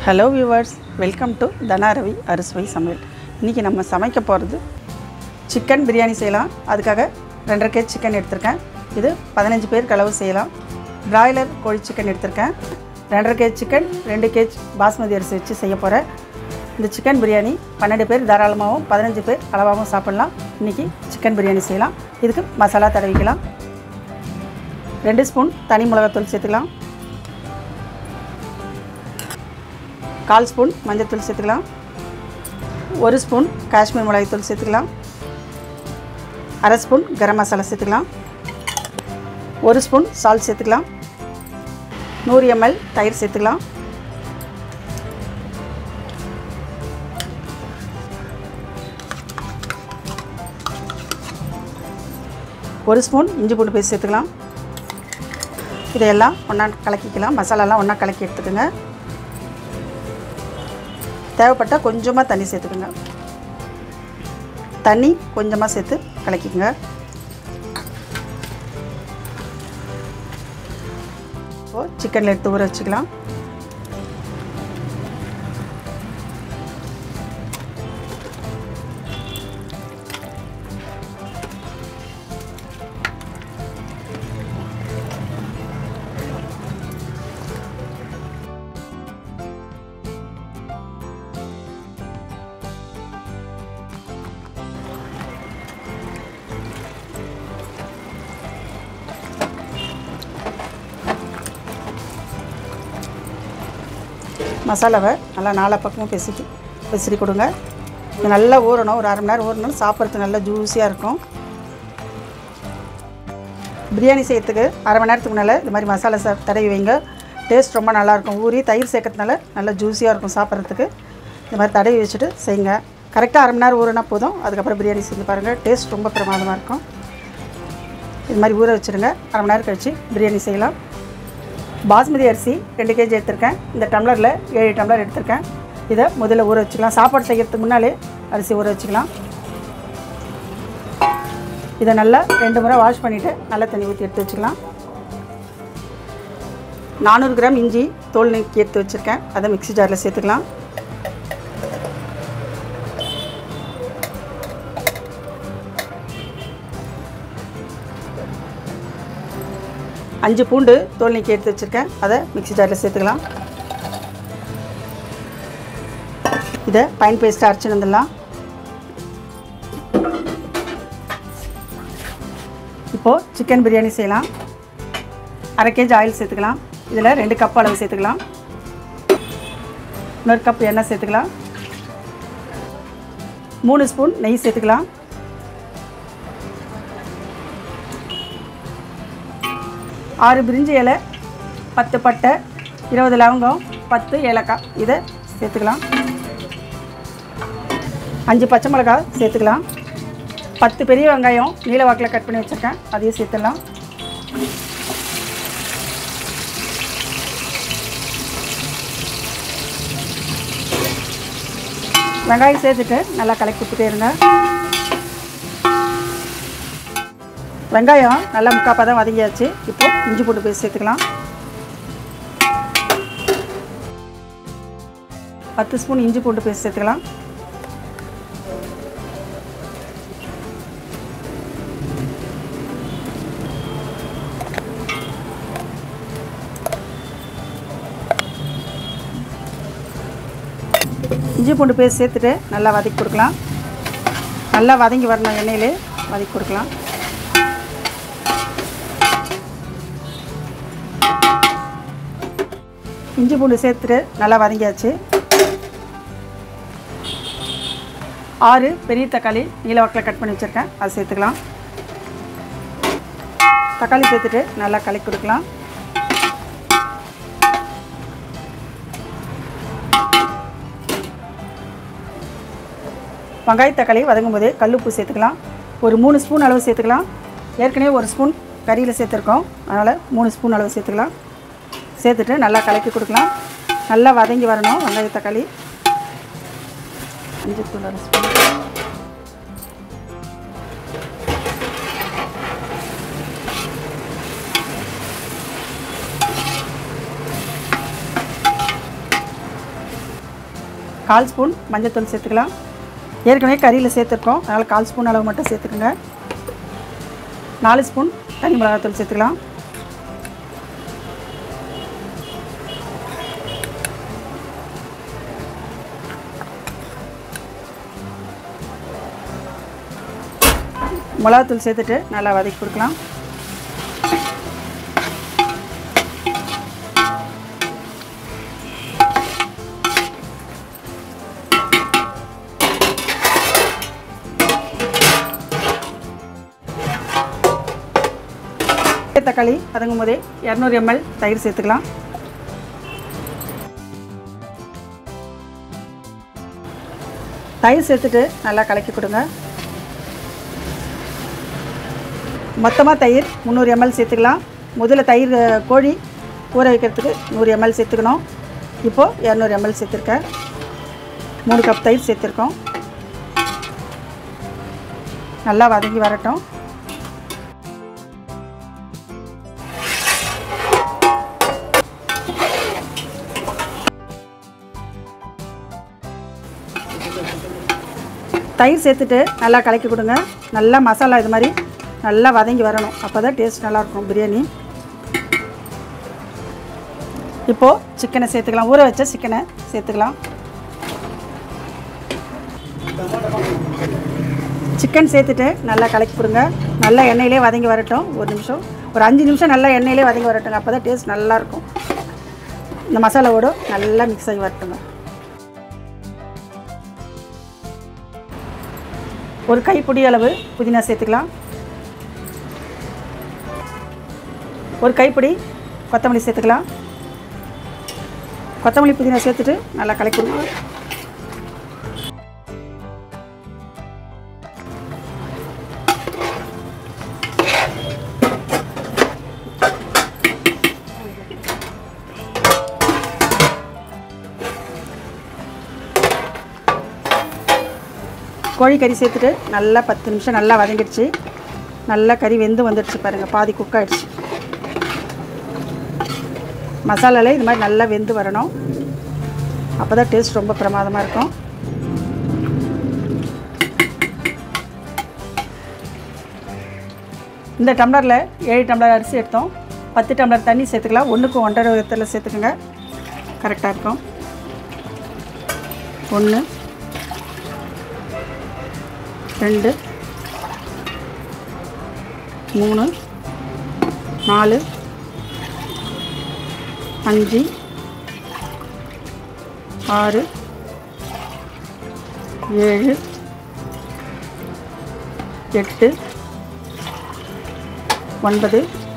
hello viewers welcome to Dhanaravi அறுசுவை சமையல் இன்றைக்கி நம்ம சமைக்க போகிறது சிக்கன் பிரியாணி செய்யலாம் அதுக்காக ரெண்டரை கேஜ் சிக்கன் எடுத்திருக்கேன் இது பதினஞ்சு பேருக்கு அளவு செய்யலாம் பிராய்லர் கோழி சிக்கன் எடுத்திருக்கேன் ரெண்டரை கேஜ் சிக்கன் ரெண்டு கேஜ் பாஸ்மதி அரிசி வச்சு செய்ய போகிறேன் இந்த சிக்கன் பிரியாணி பன்னெண்டு பேர் தாராளமாகவும் பதினஞ்சு பேர் அளவாகவும் சாப்பிட்லாம் இன்றைக்கி சிக்கன் பிரியாணி செய்யலாம் இதுக்கு மசாலா தடவிக்கலாம் ரெண்டு ஸ்பூன் தனி மிளகாத்தூள் சேர்த்துக்கலாம் கால் ஸ்பூன் மஞ்சள்தூள் சேர்த்துக்கலாம் ஒரு ஸ்பூன் காஷ்மீர் மிளகாய்த்தூள் சேர்த்துக்கலாம் அரை ஸ்பூன் கரம் மசாலா சேர்த்துக்கலாம் ஒரு ஸ்பூன் சால்ட் சேர்த்துக்கலாம் நூறு எம்எல் தயிர் சேர்த்துக்கலாம் ஒரு ஸ்பூன் இஞ்சி பூண்டு பேஸ்ட் சேர்த்துக்கலாம் இதையெல்லாம் ஒன்றா கலக்கிக்கலாம் மசாலாலாம் ஒன்றா கலக்கி எடுத்துக்கோங்க தேவைப்பட்டால் கொஞ்சமாக தண்ணி சேர்த்துக்குங்க தண்ணி கொஞ்சமாக சேர்த்து கலக்கிக்கங்க இப்போது சிக்கனில் எடுத்து ஊற வச்சுக்கலாம் மசாலாவை நல்லா நாலா பக்கமும் பெசிட்டு பெசிரி கொடுங்க இது நல்லா ஊறணும் ஒரு அரை மணி நேரம் ஊறணும் சாப்பிட்றதுக்கு நல்லா ஜூஸியாக இருக்கும் பிரியாணி செய்யறதுக்கு அரை மணி நேரத்துக்கு முன்னால் இந்த மாதிரி மசாலா சா தடவி வைங்க டேஸ்ட் ரொம்ப நல்லாயிருக்கும் ஊறி தயிர் சேர்க்கறதுனால நல்லா ஜூஸியாக இருக்கும் சாப்பிட்றதுக்கு இந்த மாதிரி தடவி வச்சுட்டு செய்யுங்க கரெக்டாக அரை மணி நேரம் ஊறினா போதும் அதுக்கப்புறம் பிரியாணி செஞ்சு பாருங்கள் டேஸ்ட் ரொம்ப பிரமாதமாக இருக்கும் இது மாதிரி ஊற வச்சுருங்க அரை மணி நேரம் கழித்து பிரியாணி செய்யலாம் பாஸ்மதி அரிசி ரெண்டு கேஜி எடுத்திருக்கேன் இந்த டம்ளரில் ஏழு டம்ளர் எடுத்திருக்கேன் இதை முதல்ல ஊற வச்சுக்கலாம் சாப்பாடு செய்கிறதுக்கு முன்னாலே அரிசி ஊற வச்சுக்கலாம் இதை நல்லா ரெண்டு முறை வாஷ் பண்ணிவிட்டு நல்லா தண்ணி ஊற்றி எடுத்து வச்சுக்கலாம் நானூறு கிராம் இஞ்சி தோல் நீக்கி எடுத்து வச்சுருக்கேன் அதை மிக்ஸி ஜாரில் சேர்த்துக்கலாம் அஞ்சு பூண்டு தோல் நீக்கி எடுத்து வச்சுருக்கேன் அதை மிக்ஸி ஜாரில் சேர்த்துக்கலாம் இதை பைன் பேஸ்ட்டாக அரைச்சிட்டு வந்துடலாம் இப்போது சிக்கன் பிரியாணி செய்யலாம் அரை கேஜி ஆயில் சேர்த்துக்கலாம் இதில் ரெண்டு கப் அளவு சேர்த்துக்கலாம் இன்னொரு கப் எண்ணெய் சேர்த்துக்கலாம் மூணு ஸ்பூன் நெய் சேர்த்துக்கலாம் ஆறு பிரிஞ்சி இலை பத்து பட்டை இருபது லவங்கம் பத்து ஏலக்காய் இதை சேர்த்துக்கலாம் அஞ்சு பச்சை மிளகாய் சேர்த்துக்கலாம் பத்து பெரிய வெங்காயம் நீல வாக்கில் கட் பண்ணி வச்சுருக்கேன் அதையும் சேர்த்துடலாம் வெங்காயம் சேர்த்துட்டு நல்லா கலக்கி விட்டுட்டே இருங்க வெங்காயம் நல்லா முக்கால் பதம் வதங்கியாச்சு இப்போ இஞ்சி பூண்டு பேஸ்ட் சேர்த்துக்கலாம் பத்து ஸ்பூன் இஞ்சி பூண்டு பேஸ்ட் சேர்த்துக்கலாம் இஞ்சி பூண்டு பேஸ்ட் சேர்த்துட்டு நல்லா வதக்கி கொடுக்கலாம் நல்லா வதங்கி வரணும் எண்ணெயிலே வதக்கி கொடுக்கலாம் இஞ்சி பூண்டு சேர்த்துட்டு நல்லா வதங்கியாச்சு ஆறு பெரிய தக்காளி நீல வாக்கில் கட் பண்ணி வச்சுருக்கேன் அதை சேர்த்துக்கலாம் தக்காளி சேர்த்துட்டு நல்லா கலக்கி கொடுக்கலாம் வெங்காய தக்காளி வதங்கும் போதே கல்லுப்பு சேர்த்துக்கலாம் ஒரு மூணு ஸ்பூன் அளவு சேர்த்துக்கலாம் ஏற்கனவே ஒரு ஸ்பூன் கறியில் சேர்த்துருக்கோம் அதனால் மூணு ஸ்பூன் அளவு சேர்த்துக்கலாம் சேர்த்துட்டு நல்லா கலக்கி கொடுக்கலாம் நல்லா வதங்கி வரணும் வெங்காய தக்காளி அஞ்சு தூள் அரை ஸ்பூன் கால் ஸ்பூன் மஞ்சள்தூள் சேர்த்துக்கலாம் ஏற்கனவே கறியில் சேர்த்துருக்கோம் அதனால் கால் ஸ்பூன் அளவு மட்டும் சேர்த்துக்குங்க நாலு ஸ்பூன் தனி மிளகாத்தூள் சேர்த்துக்கலாம் மிளகாத்தூள் சேர்த்துட்டு நல்லா வதக்கி கொடுக்கலாம் தக்காளி வதங்கும் போதே இரநூறு எம்எல் தயிர் சேர்த்துக்கலாம் தயிர் சேர்த்துட்டு நல்லா கலக்கி கொடுங்க மொத்தமாக தயிர் முந்நூறு எம்எல் சேர்த்துக்கலாம் முதல்ல தயிர் அஹ், கோழி ஊற வைக்கிறதுக்கு நூறு எம்எல் சேர்த்துக்கணும் இப்போது இரநூறு எம்எல் சேர்த்துருக்கேன் மூணு கப் தயிர் சேர்த்துருக்கோம் நல்லா வதங்கி வரட்டும் தயிர் சேர்த்துட்டு நல்லா கலக்கி கொடுங்க நல்லா மசாலா இது மாதிரி நல்லா வதங்கி வரணும் அப்போ தான் டேஸ்ட் நல்லாயிருக்கும் பிரியாணி இப்போது சிக்கனை சேர்த்துக்கலாம் ஊற வச்ச சிக்கனை சேர்த்துக்கலாம் சிக்கன் சேர்த்துட்டு நல்லா கலக்கி கொடுங்க நல்லா எண்ணெயிலே வதங்கி வரட்டும் ஒரு நிமிஷம் ஒரு அஞ்சு நிமிஷம் நல்லா எண்ணெயிலே வதங்கி வரட்டும் அப்போ தான் டேஸ்ட் நல்லாயிருக்கும் இந்த மசாலாவோடு நல்லா மிக்ஸ் ஆகி வரட்டுங்க ஒரு கைப்பிடி அளவு புதினா சேர்த்துக்கலாம் ஒரு கைப்பிடி கொத்தமல்லி சேர்த்துக்கலாம் கொத்தமல்லி புதினா சேர்த்துட்டு நல்லா கலக்கி கொடுங்க கோழிக்கறி சேர்த்துட்டு நல்லா பத்து நிமிஷம் நல்லா வதங்கிடுச்சு நல்லா கறி வெந்து வந்துடுச்சு பாருங்கள் பாதி குக் ஆயிடுச்சு மசாலாவில் இது மாதிரி நல்லா வெந்து வரணும் அப்போ தான் டேஸ்ட் ரொம்ப பிரமாதமாக இருக்கும் இந்த டம்ளரில் ஏழு டம்ளர் அரிசி எடுத்தோம் பத்து டம்ளர் தண்ணி சேர்த்துக்கலாம் ஒன்றுக்கு ஒன்றரை விதத்தில் சேர்த்துக்கோங்க கரெக்டாக இருக்கும் ஒன்று ரெண்டு மூணு நாலு அஞ்சு ஆறு ஏழு எட்டு ஒன்பது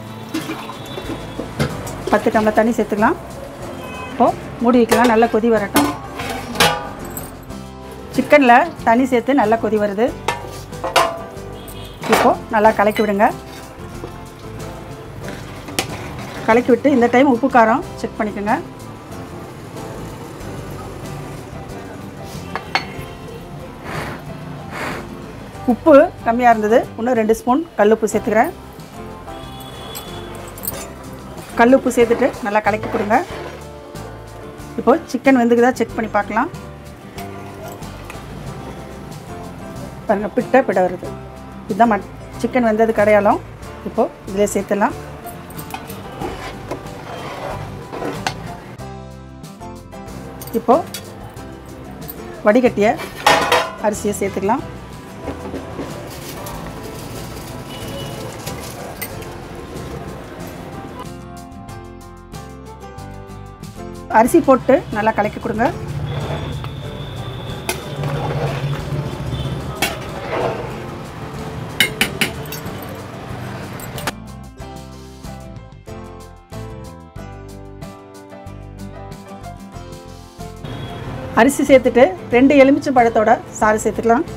பத்து டம்ளர் தண்ணி சேர்த்துக்கலாம் இப்போது மூடி வைக்கலாம் நல்லா கொதி வரட்டும் சிக்கனில் தண்ணி சேர்த்து நல்லா கொதி வருது இப்போது நல்லா கலக்கி விடுங்க கலக்கி விட்டு இந்த டைம் உப்பு காரம் செக் பண்ணிக்கோங்க உப்பு கம்மியாக இருந்தது இன்னும் ரெண்டு ஸ்பூன் கல்லுப்பு சேர்த்துக்கிறேன் கல்லுப்பு சேர்த்துட்டு நல்லா கலக்கி கொடுங்க இப்போது சிக்கன் வெந்துக்குதா செக் பண்ணி பார்க்கலாம் பாருங்கள் பிட்ட பிட வருது இதுதான் மட் சிக்கன் வெந்தது கடையாளம் இப்போது இதில் சேர்த்துடலாம் இப்போது வடிகட்டிய அரிசியை சேர்த்துக்கலாம் அரிசி போட்டு நல்லா கலக்கி கொடுங்க அரிசி சேர்த்துட்டு ரெண்டு எலுமிச்சம் பழத்தோட சாறு சேர்த்துக்கலாம்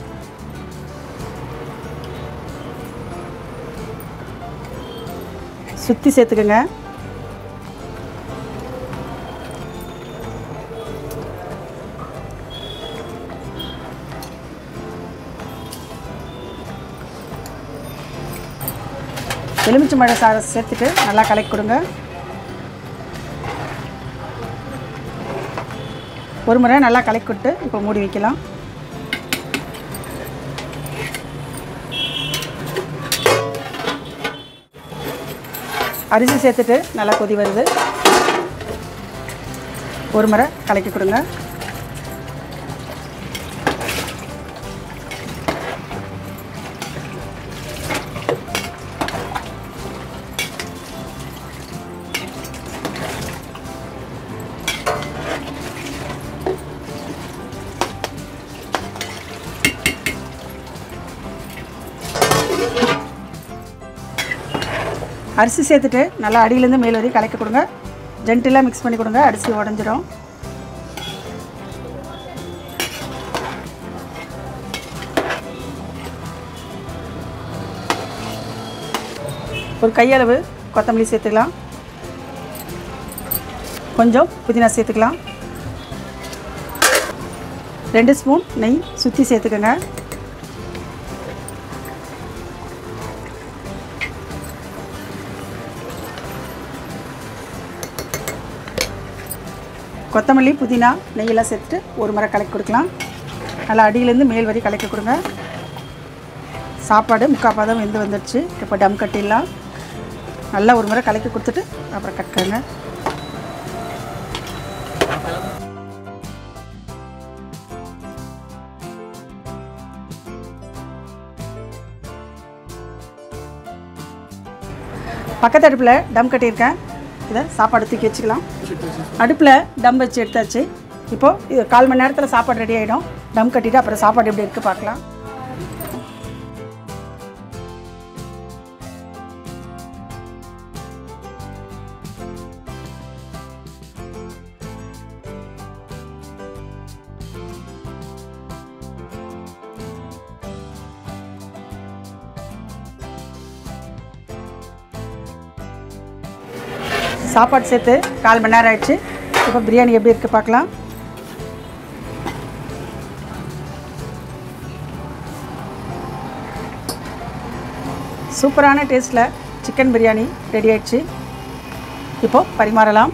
சுற்றி சேர்த்துக்கோங்க எலுமிச்சம் பழ சாறை சேர்த்துட்டு நல்லா கலக்கி கொடுங்க ஒரு முறை நல்லா கலக்கி விட்டு இப்போ மூடி வைக்கலாம் அரிசி சேர்த்துட்டு நல்லா கொதி வருது ஒரு முறை கலக்கி கொடுங்க அரிசி சேர்த்துட்டு நல்லா அடியிலேருந்து மேல் வரையும் கலக்கி கொடுங்க ஜென்டிலாக மிக்ஸ் பண்ணி கொடுங்க அரிசி உடஞ்சிரும் ஒரு கையளவு கொத்தமல்லி சேர்த்துக்கலாம் கொஞ்சம் புதினா சேர்த்துக்கலாம் ரெண்டு ஸ்பூன் நெய் சுற்றி சேர்த்துக்கோங்க கொத்தமல்லி புதினா நெய்யெல்லாம் சேர்த்துட்டு ஒரு முறை கலக்கி கொடுக்கலாம் நல்லா அடியிலேருந்து மேல் வரை கலக்கி கொடுங்க சாப்பாடு முக்கால் பாதம் வெந்து வந்துடுச்சு இப்போ டம் கட்டிடலாம் நல்லா ஒரு முறை கலக்கி கொடுத்துட்டு அப்புறம் கட்டுங்க பக்கத்து அடுப்பில் டம் கட்டியிருக்கேன் இதை சாப்பாடு தூக்கி வச்சுக்கலாம் அடுப்பில் டம் வச்சு எடுத்தாச்சு இப்போது இது கால் மணி நேரத்தில் சாப்பாடு ரெடி ஆகிடும் டம் கட்டிட்டு அப்புறம் சாப்பாடு எப்படி இருக்குது பார்க்கலாம் சாப்பாடு சேர்த்து கால் மணி நேரம் ஆயிடுச்சு இப்போ பிரியாணி எப்படி இருக்குது பார்க்கலாம் சூப்பரான டேஸ்ட்டில் சிக்கன் பிரியாணி ரெடி ஆயிடுச்சு இப்போது பரிமாறலாம்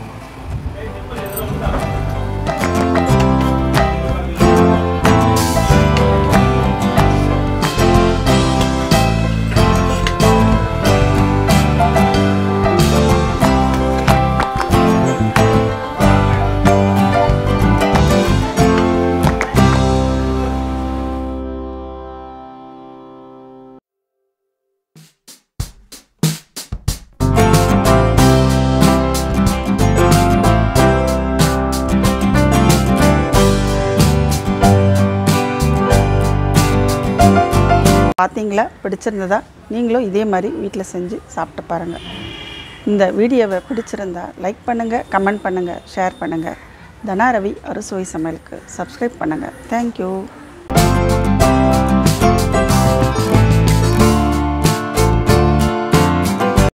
பார்த்தீங்களா பிடிச்சிருந்ததா நீங்களும் இதே மாதிரி வீட்டில் செஞ்சு சாப்பிட்டு பாருங்கள் இந்த வீடியோவை பிடிச்சிருந்தா லைக் பண்ணுங்கள் கமெண்ட் பண்ணுங்கள் ஷேர் பண்ணுங்கள் தனா ரவி அறுசுவை சமையலுக்கு சப்ஸ்கிரைப் பண்ணுங்கள் தேங்க்யூ